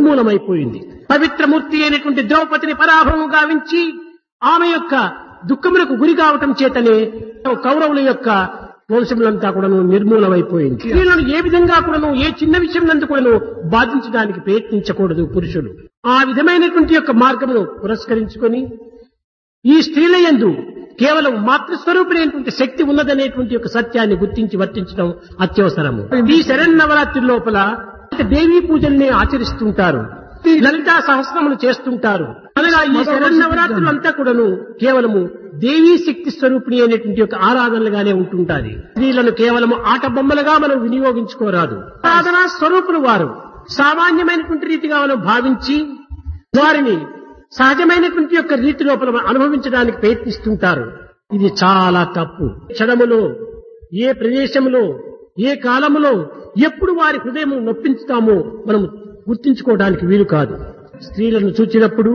నిర్మూలమైపోయింది పవిత్రమూర్తి అయినటువంటి ద్రౌపదిని పరాభవం గావించి ఆమె యొక్క దుఃఖములకు గురి కావటం చేతనే కౌరవుల యొక్క వంశములంతా కూడాను నిర్మూలమైపోయింది స్త్రీలను ఏ విధంగా కూడాను ఏ చిన్న విషయం నందు కూడాను బాధించడానికి ప్రయత్నించకూడదు పురుషులు ఆ విధమైనటువంటి యొక్క మార్గమును పురస్కరించుకొని ఈ స్త్రీల యందు కేవలం మాతృస్వరూపుడైనటువంటి శక్తి ఉన్నదనేటువంటి యొక్క సత్యాన్ని గుర్తించి వర్తించడం అత్యవసరము ఈ శరన్నవరాత్రి లోపల దేవీ పూజల్ని ఆచరిస్తుంటారు లలితా సహస్రములు చేస్తుంటారు అనగా ఈ శరన్నవరాత్రులు అంతా కూడాను కేవలము దేవీ శక్తి స్వరూపిణి అనేటువంటి యొక్క ఆరాధనలుగానే ఉంటుంటాది స్త్రీలను కేవలము ఆట బొమ్మలుగా మనం వినియోగించుకోరాదు ఆరాధనా స్వరూపులు వారు సామాన్యమైనటువంటి రీతిగా మనం భావించి వారిని సహజమైనటువంటి యొక్క రీతి లోపల మనం అనుభవించడానికి ప్రయత్నిస్తుంటారు ఇది చాలా తప్పు క్షణములో ఏ ప్రదేశంలో ఏ కాలములో ఎప్పుడు వారి హృదయం నొప్పించుతామో మనం గుర్తించుకోవడానికి వీలు కాదు స్త్రీలను చూచినప్పుడు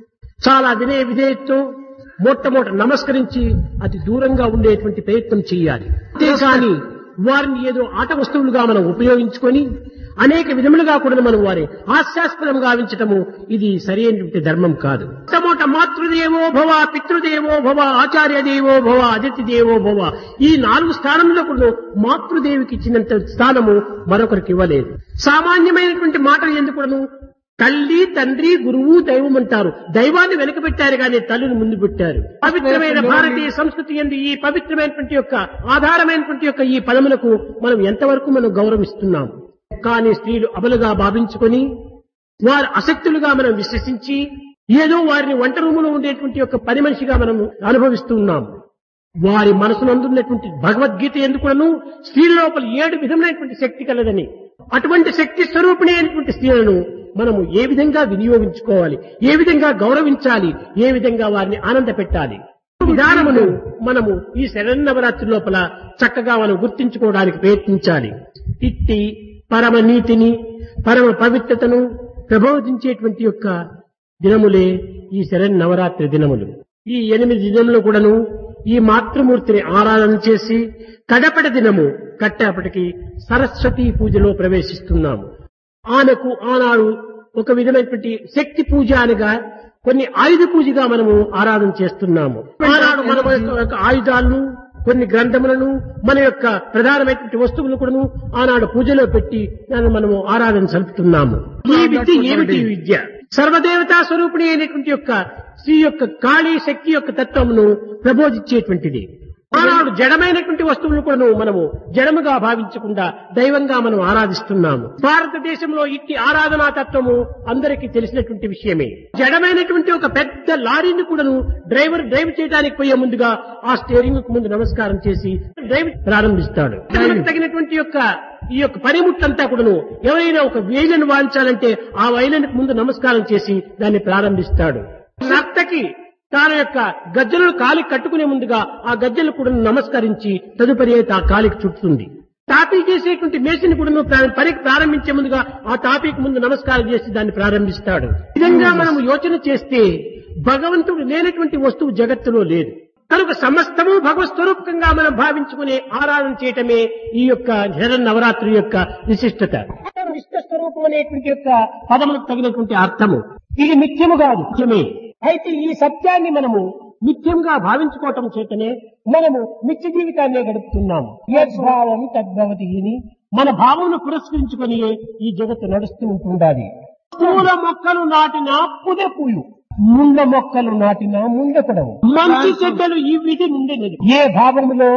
చాలా వినయ విధేయతో మొట్టమొదట నమస్కరించి అతి దూరంగా ఉండేటువంటి ప్రయత్నం చేయాలి అంతేకాని వారిని ఏదో ఆట వస్తువులుగా మనం ఉపయోగించుకొని అనేక విధములుగా కూడా మనం వారి హాస్యాస్పదం గావించటము ఇది సరైనటువంటి ధర్మం కాదు మొట్టమొదట మాతృదేవో భవ పితృదేవో భవ ఆచార్య దేవో భవ అతిథి దేవో భవ ఈ నాలుగు స్థానంలో కూడా మాతృదేవికి ఇచ్చినంత స్థానము మరొకరికి ఇవ్వలేదు సామాన్యమైనటువంటి మాటలు ఎందుకును తల్లి తండ్రి గురువు దైవం అంటారు దైవాన్ని వెనక పెట్టారు కానీ తల్లిని ముందు పెట్టారు పవిత్రమైన భారతీయ సంస్కృతి ఎందు ఈ పవిత్రమైనటువంటి యొక్క ఆధారమైనటువంటి యొక్క ఈ పదములకు మనం ఎంతవరకు మనం గౌరవిస్తున్నాం కానీ స్త్రీలు అబలుగా భావించుకొని వారు అసక్తులుగా మనం విశ్వసించి ఏదో వారిని వంట రూములో ఉండేటువంటి యొక్క పని మనిషిగా మనం అనుభవిస్తూ ఉన్నాం వారి మనసునందున్నటువంటి భగవద్గీత ఎందుకును స్త్రీల లోపల ఏడు విధమైనటువంటి శక్తి కలదని అటువంటి శక్తి స్వరూపిణి అయినటువంటి స్త్రీలను మనము ఏ విధంగా వినియోగించుకోవాలి ఏ విధంగా గౌరవించాలి ఏ విధంగా వారిని ఆనంద పెట్టాలి విధానమును మనము ఈ శరన్నవరాత్రి లోపల చక్కగా మనం గుర్తించుకోవడానికి ప్రయత్నించాలి ఇట్టి పరమ నీతిని పరమ పవిత్రతను ప్రబోధించేటువంటి యొక్క దినములే ఈ శరన్నవరాత్రి దినములు ఈ ఎనిమిది దినములు కూడాను ఈ మాతృమూర్తిని ఆరాధన చేసి కడపటి దినము కట్టేపటికి సరస్వతి పూజలో ప్రవేశిస్తున్నాము ఆమెకు ఆనాడు ఒక విధమైనటువంటి శక్తి పూజ అనగా కొన్ని ఆయుధ పూజగా మనము ఆరాధన చేస్తున్నాము ఆనాడు మన యొక్క ఆయుధాలను కొన్ని గ్రంథములను మన యొక్క ప్రధానమైనటువంటి వస్తువులను కూడాను ఆనాడు పూజలో పెట్టి దాన్ని మనము ఆరాధన సలుపుతున్నాము ఈ విద్య ఏమిటి ఈ విద్య సర్వదేవతా స్వరూపిణి అయినటువంటి యొక్క శ్రీ యొక్క కాళీ శక్తి యొక్క తత్వమును ప్రబోధించేటువంటిది ఆనాడు జడమైనటువంటి వస్తువులను కూడా మనము జడముగా భావించకుండా దైవంగా మనం ఆరాధిస్తున్నాము భారతదేశంలో ఇట్టి ఆరాధనా తత్వము అందరికీ తెలిసినటువంటి విషయమే జడమైనటువంటి ఒక పెద్ద లారీని కూడాను డ్రైవర్ డ్రైవ్ చేయడానికి పోయే ముందుగా ఆ స్టీరింగ్ కు ముందు నమస్కారం చేసి డ్రైవ్ ప్రారంభిస్తాడు దానికి తగినటువంటి యొక్క ఈ యొక్క పనిముట్టంతా కూడాను ఎవరైనా ఒక వేలను వాయించాలంటే ఆ వైలనికి ముందు నమస్కారం చేసి దాన్ని ప్రారంభిస్తాడు నర్తకి తన యొక్క గజ్జలను కాలికి కట్టుకునే ముందుగా ఆ గజ్జలు కూడా నమస్కరించి తదుపరి అయితే ఆ కాలికి చుట్టుతుంది తాపీ చేసేటువంటి మేసిని కూడా పనికి ప్రారంభించే ముందుగా ఆ తాపీకి ముందు నమస్కారం చేసి దాన్ని ప్రారంభిస్తాడు ఈ విధంగా మనం యోచన చేస్తే భగవంతుడు లేనటువంటి వస్తువు జగత్తులో లేదు కనుక సమస్తము భగవత్ స్వరూపకంగా మనం భావించుకునే ఆరాధన చేయటమే ఈ యొక్క నవరాత్రి యొక్క విశిష్టత విష్ణ స్వరూపం అనేటువంటి యొక్క పదములకు తగినటువంటి అర్థము ఇది నిత్యము కాదు నిత్యమే అయితే ఈ సత్యాన్ని మనము నిత్యంగా భావించుకోవటం చేతనే మనము నిత్య జీవితాన్ని గడుపుతున్నాము యద్భావం తద్భవతి అని మన భావమును పురస్కరించుకొని ఈ జగత్తు నడుస్తూ ఉంటుండాలి పూల మొక్కలు నాటిన పుదె పూలు ముండ మొక్కలు నాటిన ముండ పొడవు మంచి చెడ్డలు ఈ విధి నుండి ఏ భావములో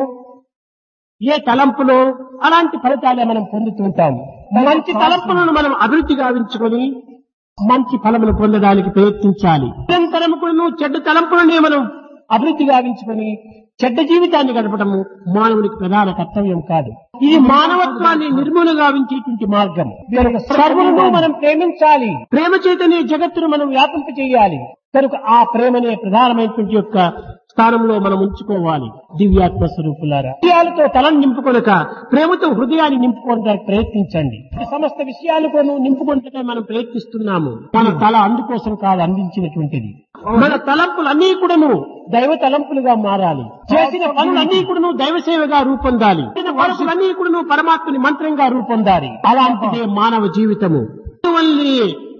ఏ తలంపులో అలాంటి ఫలితాలే మనం పొందుతుంటాము మంచి తలంపులను మనం అభివృద్ధి గావించుకొని మంచి ఫలములు పొందడానికి ప్రయత్నించాలి నిరంతరం కూడా చెడ్డ తలంపులనే మనం అభివృద్ధి గావించుకొని చెడ్డ జీవితాన్ని గడపడము మానవునికి ప్రధాన కర్తవ్యం కాదు ఇది మానవత్వాన్ని నిర్మూల గావించేటువంటి మార్గం కనుక సర్వులను మనం ప్రేమించాలి ప్రేమ చేతనే జగత్తును మనం వ్యాపింప చేయాలి కనుక ఆ ప్రేమనే ప్రధానమైనటువంటి యొక్క స్థానంలో మనం ఉంచుకోవాలి దివ్యాత్మ స్వరూపులారా విషయాలతో తలను నింపుకొనక ప్రేమతో హృదయాన్ని నింపుకోవడానికి ప్రయత్నించండి ఈ సమస్త విషయాలకు నింపుకుంటే మనం ప్రయత్నిస్తున్నాము మన తల అందుకోసం కాదు అందించినటువంటిది మన తలంపులన్నీ కూడాను దైవ తలంపులుగా మారాలి చేసిన పనులన్నీ కూడాను దైవ సేవగా రూపొందాలి చేసిన పనులన్నీ కూడాను పరమాత్మని మంత్రంగా రూపొందాలి అలాంటిదే మానవ జీవితము అందువల్లే